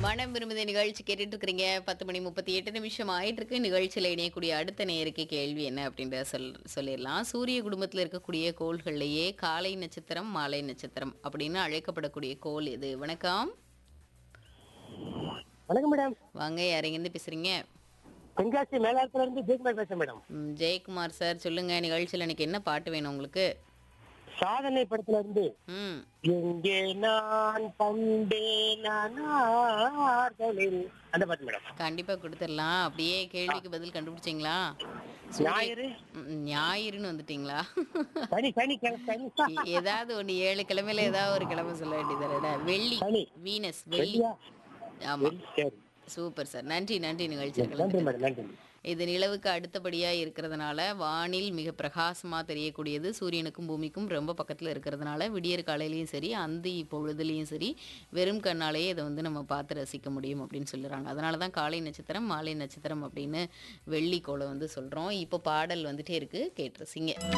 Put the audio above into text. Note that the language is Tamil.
மனம் விரும்புத நிகழ்ச்சி கேட்டுட்டு இருக்கிறீங்க பத்து மணி முப்பத்தி எட்டு நிமிஷம் ஆயிட்டு இருக்கு நிகழ்ச்சியில் இணையக்கூடிய அடுத்த நேருக்கு கேள்வி என்ன அப்படின்ற சொல் சொல்லிடலாம் சூரிய குடும்பத்தில் இருக்கக்கூடிய கோள்கள்லேயே காலை நட்சத்திரம் மாலை நட்சத்திரம் அப்படின்னு அழைக்கப்படக்கூடிய கோள் எது வணக்கம் வணக்கம் மேடம் வாங்க யாரெங்கேருந்து பேசுறீங்க தென்காசி மேலாளத்துல இருந்து ஜெயக்குமார் பேசுறேன் மேடம் ம், ஜெயக்குமார் சார் சொல்லுங்க நிகழ்ச்சியில் எனக்கு என்ன பாட்டு வேணும் உங்களுக்கு சாதனை படத்துல இருந்து ம் எங்கே நான் கண்டேன் நானார்களில் அந்த பாட்டு மேடம் கண்டிப்பா கொடுத்துடலாம் அப்படியே கேள்விக்கு பதில் கண்டுபிடிச்சிங்களா ஞாயிறு ம், ஞாயிறுன்னு வந்துட்டீங்களா சனி சனி கிழமை, சனி எ- ஏதாவது ஒண்ணு ஏழு கிழமையில ஏதாவது ஒரு கிழமை சொல்ல வேண்டியதுடா வெள்ளி சனி வீனஸ் வெள்ளி வெள்ளியா ஆமா சரி சூப்பர் சார் நன்றி நன்றி நிகழ்ச்சியில் நன்றி மேடம் நன்றி இது நிலவுக்கு அடுத்தபடியா இருக்கிறதுனால வானில் மிக பிரகாசமா தெரியக்கூடியது சூரியனுக்கும் பூமிக்கும் ரொம்ப பக்கத்துல இருக்கிறதுனால விடியற் காலையிலயும் சரி அந்தி பொழுதுலயும் சரி வெறும் கண்ணாலேயே இதை வந்து நம்ம பார்த்து ரசிக்க முடியும் அப்படின்னு சொல்லுறாங்க அதனால தான் காலை நட்சத்திரம் மாலை நட்சத்திரம் அப்படின்னு வெள்ளி கோளை வந்து சொல்றோம் இப்போ பாடல் வந்துட்டே இருக்கு கேட்டு ரசிங்க